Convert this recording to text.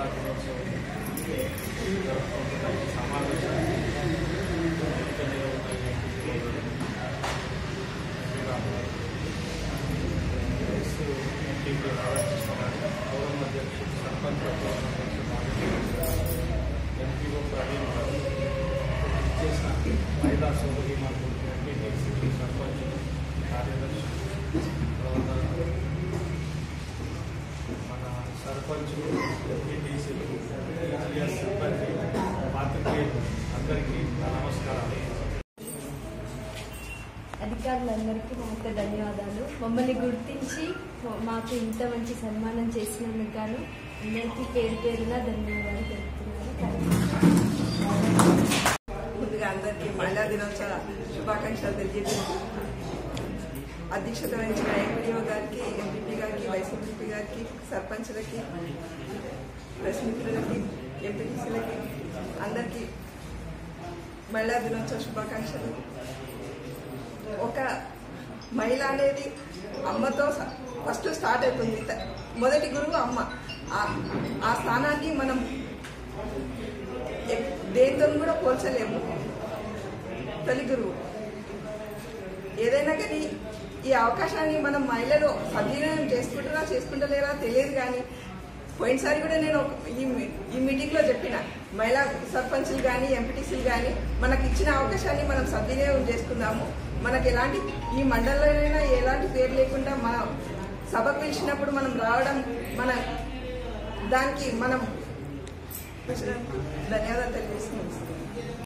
మహిళా దినోత్సవం జరుపుకుంటున్న ఈ సమావేశాన్ని వేదిక మీద ఉన్న ఈ ఎంపీలు, శ్రీరాములు, ఎస్ ఎంపీపీ రాధాకృష్ణ గారు, గౌరవ అధ్యక్షుడు సర్పంచ్ గౌరవ అధ్యక్షుడు నాగేశ్వర గారు, ఎంపీఓ ప్రవీణ్ గారు చేసిన మహిళా సోదరి మాకు ఎంపీటీసీ సర్పంచ్ కార్యదర్శి తర్వాత మన సర్పంచ్ ఎంపీటీసీలు టీఆర్ఎస్ సిబ్బంది పాత్రికేయులు అందరికీ నా నమస్కారాలు అధికారులందరికీ మా యొక్క ధన్యవాదాలు మమ్మల్ని గుర్తించి మా- మాకు ఇంత మంచి సన్మానం చేసినందుకు గాను అందరికీ పేరు పేరున ధన్యవాదాలు తెలుపుతున్నాను థ్యాంక్ యూ. ముందుగా అందరికీ మహిళా దినోత్సవ శుభాకాంక్షలు తెలియజేస్తూ అధ్యక్షత వహించిన ఎంపీఓ గారికి ఎంపీపీ గారికి వైస్ ఎంపీపీ గారికి సర్పంచ్లకి ప్రెస్ మిత్రులకి ఎంపీటీసీలకి అందరికీ మహిళా దినోత్సవ శుభాకాంక్షలు ఒక మహిళ అనేది అమ్మతో స- ఫస్ట్ స్టార్ట్ అవుతుంది త- మొదటి గురువు అమ్మ ఆ- ఆ స్థానాన్ని మనం ఎ- దేంతో కూడా పోల్చలేము తొలి గురువు ఏదైనా కానీ ఈ అవకాశాన్ని మనం మహిళలు సద్వినియోగం చేసుకుంటారా చేసుకుంటలేరా తెలియదు కానీ పోయినసారి కూడా నేను ఒక- ఈ మీ- ఈ మీటింగ్ లో చెప్పిన మహిళా సర్పంచులు కానీ ఎంపీటీసీలు కానీ మనకి ఇచ్చిన అవకాశాన్ని మనం సద్వినియోగం చేసుకుందాము మనకి ఎలాంటి ఈ మండలంలోనైనా ఎలాంటి పేరు లేకుండా మన సభకు పిలిచినప్పుడు మనం రావడం మన దానికి మనం ధన్యవాదాలు తెలియజేస్తున్నాం